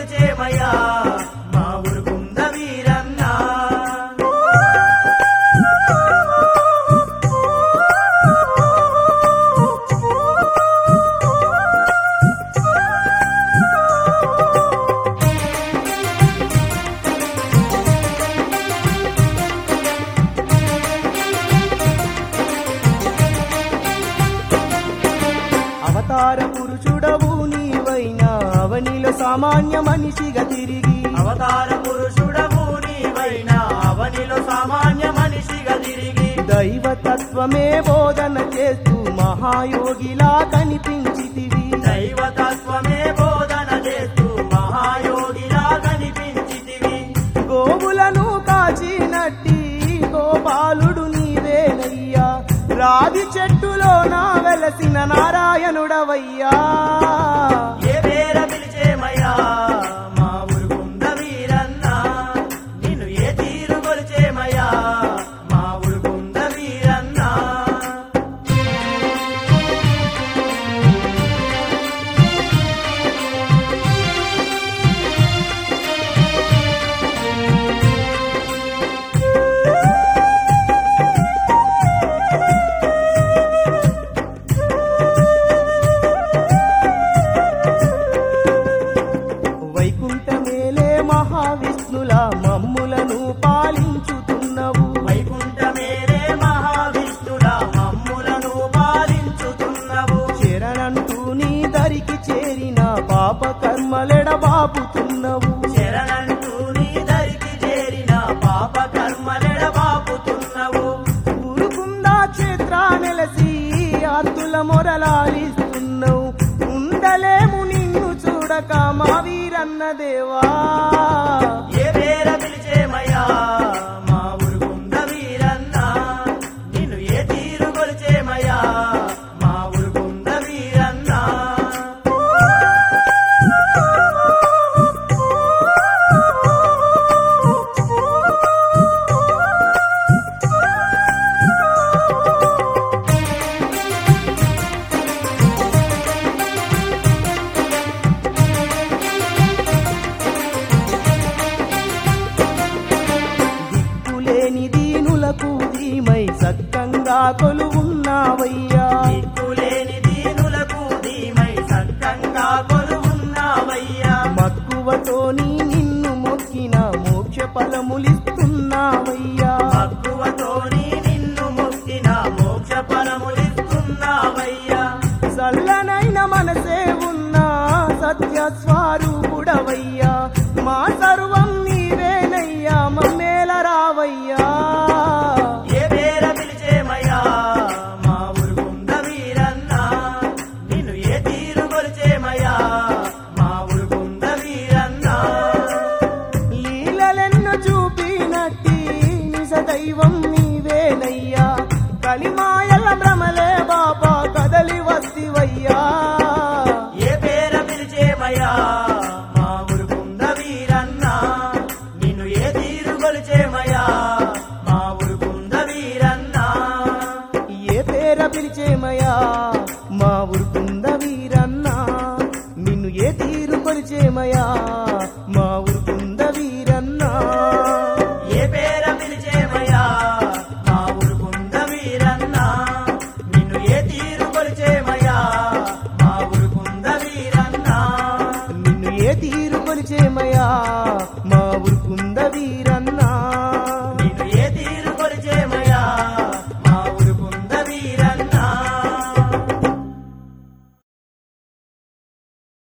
కొలిచేమయ్యా మా ఊరుకుంద వీరన్నా అవతార పురుషుడవు నీవైనా అవనిలో సామాన్య మనిషిగా తిరిగి అవతార పురుషుడవు నీవైనా అవనిలో సామాన్య మనిషిగా తిరిగి దైవతత్వమే బోధన చేస్తూ మహాయోగిలా కనిపించితివి దైవతత్వమే బోధన చేస్తూ మహాయోగిలా కనిపించితివి గోవులను కాచినట్టి గోపాలుడు నీవేనయ్యా రావి చెట్టులో నా వెలసిన నారాయణుడవయ్యా ఏ పేర పిలిచేమయ్యా మా ఊరుకుంద వీరన్నా నిన్ను ఏ తీరు కొలిచేమయ్యా మా ఊరుకుంద వీరన్నా వైకుంఠమేలే మహావిష్ణుల మమ్ములను పాలించుతున్నవు వైకుంఠమేరే మహావిష్ణుల మమ్ములను పాలించుతున్నవు శరణంటూ నీ దరికి చేరిన పాప కర్మలెడబాపుతున్నవు శరణంటూ నీ దరికి చేరిన పాప కర్మలెడ బాపుతున్నవు ఊరుకుందా క్షేత్ర నెలసి ఆర్తుల మొరలాలిస్తున్నావు ఉండలేము నిన్ను చూడక మా వీరన్న దేవా ఏ పేర పిలిచేమయ్యా మా ఊరుకుంద వీరన్నా నిన్ను ఏ తీరు కొలిచేమయ్యా మా ఊరుకుంద వీరన్నా దిక్కులేని దీనులకు ధీమై సక్కంగా కొలువున్నావయ్యా దిక్కులేని దీనులకు ధీమై సక్కంగా కొలువున్నావయ్యా మక్కువతోని నిన్ను మొక్కిన మోక్ష ఫలములిస్తున్నావయ్యా మక్కువతోని నిన్ను మొక్కిన మోక్ష ఫలములిస్తున్నావయ్యా చల్లనైన మనసే ఉన్నా సత్య స్వరూపుడవయ్యా మా సర్వం నీవేనయ్యా మమ్మేల రావయ్యా ఏ పేర పిలిచేమయ్యా మా ఊరుకుంద వీరన్నా నిన్ను ఏ తీరు కొలిచేమయ్యా మా ఊరుకుంద వీరన్నా లీలలెన్ను చూపినట్టి నిజ దైవం నీవేనయ్యా కలిమాయల భ్రమలే బాబా కదలి వస్తివయ్యా ఏ పేర పిలిచేమయ్యా మా ఊరుకుంద వీరన్నా నిన్ను ఏ తీరు కొలిచేమయ్యా మా ఊరుకుంద వీరన్నా ఏ పేర పిలిచేమయ్యా మా ఊరుకుంద వీరన్నా నిన్ను ఏ తీరు కొలిచేమయ్యా మా ఊరుకుంద వీరన్నా ఏ పేర పిలిచేమయ్యా మా ఊరుకుంద వీరన్నా నిన్ను ఏ తీరు కొలిచేమయ్యా మా ఊరుకుంద వీరన్నా నిన్ను ఏ తీరు కొలిచేమయ్యా మా ఊరుకుంద వీరన్నా